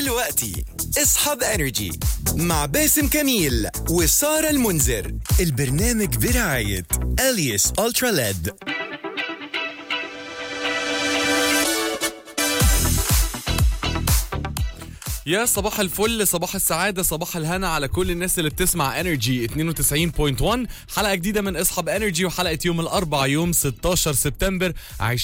دلوقتي اصحاب انرجي مع باسم كميل وسارة المنذر البرنامج برعاية اليس الترا ليد يا صباح الفل صباح السعادة صباح الهنا على كل الناس اللي بتسمع انرجي 92.1 حلقة جديدة من اصحاب انرجي وحلقة يوم الاربعاء يوم 16 سبتمبر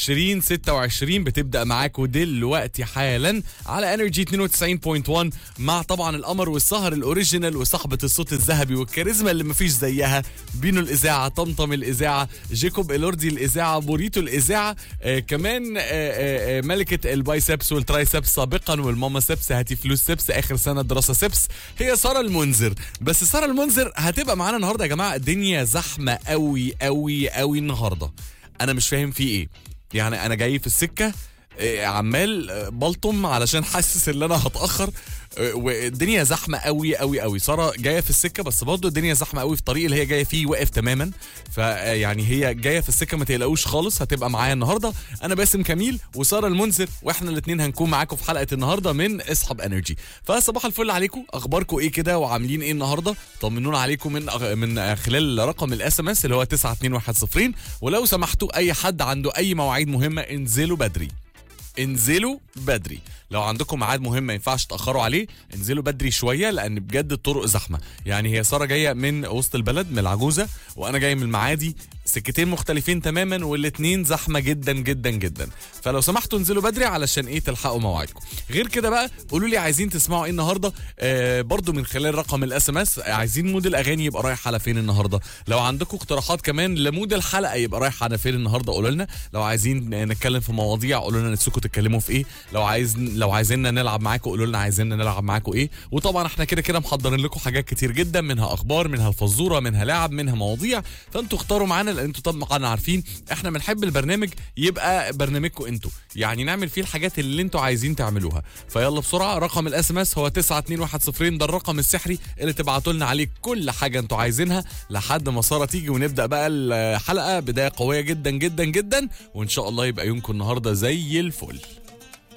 2026 بتبدأ معاكم دلوقتي حالا على انرجي 92.1 مع طبعا القمر والسهر الاوريجينال وصاحبة الصوت الذهبي والكاريزما اللي مفيش زيها بينو الاذاعة طمطم الاذاعة جيكوب الوردي الاذاعة بوريتو الاذاعة آه كمان آه آه آه ملكة البايسبس والترايسبس سابقا والماما سبس هاتي فلوس سبس اخر سنه دراسه سبس هي ساره المنذر بس ساره المنذر هتبقى معانا النهارده يا جماعه الدنيا زحمه قوي قوي قوي النهارده انا مش فاهم في ايه يعني انا جاي في السكه آه، عمال آه، بلطم علشان حاسس ان انا هتاخر آه، والدنيا زحمه قوي قوي قوي ساره جايه في السكه بس برضه الدنيا زحمه قوي في الطريق اللي هي جايه فيه واقف تماما فيعني هي جايه في السكه ما تقلقوش خالص هتبقى معايا النهارده انا باسم كميل وساره المنذر واحنا الاثنين هنكون معاكم في حلقه النهارده من اصحاب انرجي فصباح الفل عليكم اخباركم ايه كده وعاملين ايه النهارده طمنونا عليكم من أغ... من خلال رقم الاس ام اس اللي هو 92110 ولو سمحتوا اي حد عنده اي مواعيد مهمه انزلوا بدري انزلوا بدري لو عندكم ميعاد مهم ما ينفعش تاخروا عليه انزلوا بدري شويه لان بجد الطرق زحمه يعني هي ساره جايه من وسط البلد من العجوزه وانا جاي من المعادي سكتين مختلفين تماما والاتنين زحمه جدا جدا جدا فلو سمحتوا انزلوا بدري علشان ايه تلحقوا مواعيدكم غير كده بقى قولوا لي عايزين تسمعوا ايه النهارده آه برضو من خلال رقم الاس ام اس عايزين مود الاغاني يبقى رايح على فين النهارده لو عندكم اقتراحات كمان لمود الحلقه يبقى رايح على فين النهارده قولوا لنا لو عايزين نتكلم في مواضيع قولوا لنا نفسكم تتكلموا في ايه لو عايز لو عايزيننا نلعب معاكم قولوا لنا عايزيننا نلعب معاكم ايه وطبعا احنا كده كده محضرين لكم حاجات كتير جدا منها اخبار منها الفزوره منها لعب منها مواضيع فانتوا اختاروا معانا لان انتوا طبعا عارفين احنا بنحب البرنامج يبقى برنامجكم انتوا يعني نعمل فيه الحاجات اللي انتوا عايزين تعملوها فيلا بسرعه رقم الاس ام اس هو 92110 ده الرقم السحري اللي تبعتوا لنا عليه كل حاجه انتوا عايزينها لحد ما ساره تيجي ونبدا بقى الحلقه بدايه قويه جدا جدا جدا وان شاء الله يبقى يومكم النهارده زي الفل